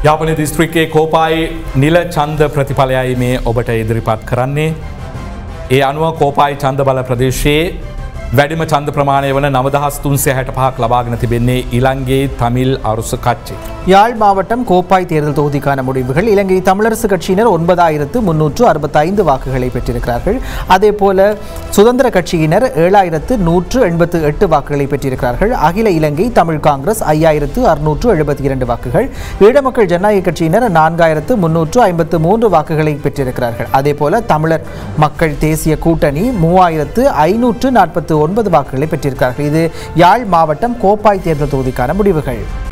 යාපන දිස්ත්‍රික්කේ කෝපායි නිල චන්ද ප්‍රතිඵලයයි මේ ඔබට ඉදිරිපත් කරන්නේ. ඒ අනුව කෝපායි චන්ද බල ප්‍රදේශයේ වැඩිම චන්ද ප්‍රමාණය වන නවදහස් තුන්සේ හැට පහක් ලබාගෙන තිබෙන්නේ ඉලන්ගේ තමිල් අරුස කච්චේ. யாழ் மாவட்டம் கோப்பாய் தேர்தல் தொகுதிக்கான முடிவுகள் இலங்கை தமிழரசு கட்சியினர் ஒன்பதாயிரத்து முன்னூற்று அறுபத்தைந்து வாக்குகளை பெற்றிருக்கிறார்கள் அதேபோல சுதந்திர கட்சியினர் ஏழாயிரத்து நூற்று எண்பத்து எட்டு வாக்குகளை பெற்றிருக்கிறார்கள் அகில இலங்கை தமிழ் காங்கிரஸ் ஐயாயிரத்து அறுநூற்று எழுபத்தி இரண்டு வாக்குகள் ஈழமக்கள் ஜனநாயக கட்சியினர் நான்காயிரத்து முன்னூற்று ஐம்பத்து மூன்று வாக்குகளை பெற்றிருக்கிறார்கள் அதேபோல தமிழர் மக்கள் தேசிய கூட்டணி மூவாயிரத்து ஐநூற்று நாற்பத்து ஒன்பது வாக்குகளை பெற்றிருக்கிறார்கள் இது யாழ் மாவட்டம் கோப்பாய் தேர்தல் தொகுதிக்கான முடிவுகள்